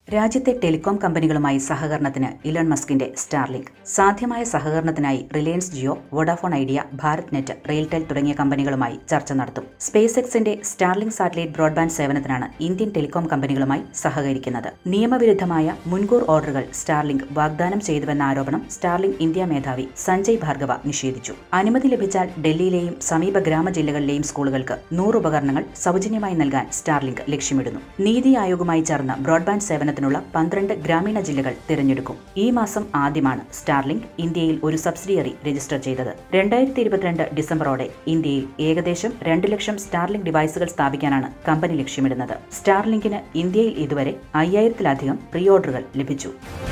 രാജ്യത്തെ ടെലികോം കമ്പനികളുമായി സഹകരണത്തിന് ഇലോൺ മസ്കിന്റെ സ്റ്റാർലിങ്ക് സാധ്യമായ സഹകരണത്തിനായി Reliance Jio Vodafone Idea Bharat net RailTel തുടങ്ങിയ കമ്പനികളുമായി ചർച്ച നടത്തും സ്പേസ് എക്സിന്റെ സ്റ്റാർലിങ്ക് സാറ്റലൈറ്റ് ബ്രോഡ്ബാൻഡ് സേവനത്തിനാണ് ഇന്ത്യൻ ടെലികോം കമ്പനികളുമായി സഹകരിക്കുന്നത് നിയമവിരുദ്ധമായ മുൻകൂർ ഓർഡറുകൾ സ്റ്റാർലിങ്ക് വാഗ്ദാനം ചെയ്തുവെന്ന ആരോപണം സ്റ്റാർലിങ്ക് ഇന്ത്യ മേധാവി സഞ്ജയ് ഭാർഗവ നിഷേധിച്ചു അനുമതി ലഭിച്ചാൽ ഡൽഹിയിലെയും സമീപ ഗ്രാമ ജില്ലകളിലെയും സ്കൂളുകൾക്ക് നൂറ് ഉപകരണങ്ങൾ സൗജന്യമായി നൽകാൻ സ്റ്റാർലിങ്ക് ലക്ഷ്യമിടുന്നു നീതി ആയോഗുമായി ചേർന്ന് ബ്രോഡ്ബാൻഡ് സേവനത്തിനുള്ള പന്ത്രണ്ട് ഗ്രാമീണ ജില്ലകൾ തിരഞ്ഞെടുക്കും ഈ മാസം ആദ്യമാണ് സ്റ്റാർലിങ്ക് ഇന്ത്യയിൽ ഒരു സബ്സിഡിയറി രജിസ്റ്റർ ചെയ്തത് രണ്ടായിരത്തി ഇരുപത്തിരണ്ട് ഡിസംബറോടെ ഇന്ത്യയിൽ ഏകദേശം രണ്ട് ലക്ഷം സ്റ്റാർലിങ്ക് ഡിവൈസുകൾ സ്ഥാപിക്കാനാണ് കമ്പനി ലക്ഷ്യമിടുന്നത് സ്റ്റാർലിങ്കിന് ഇന്ത്യയിൽ ഇതുവരെ അയ്യായിരത്തിലധികം പ്രീ ഓർഡറുകൾ ലഭിച്ചു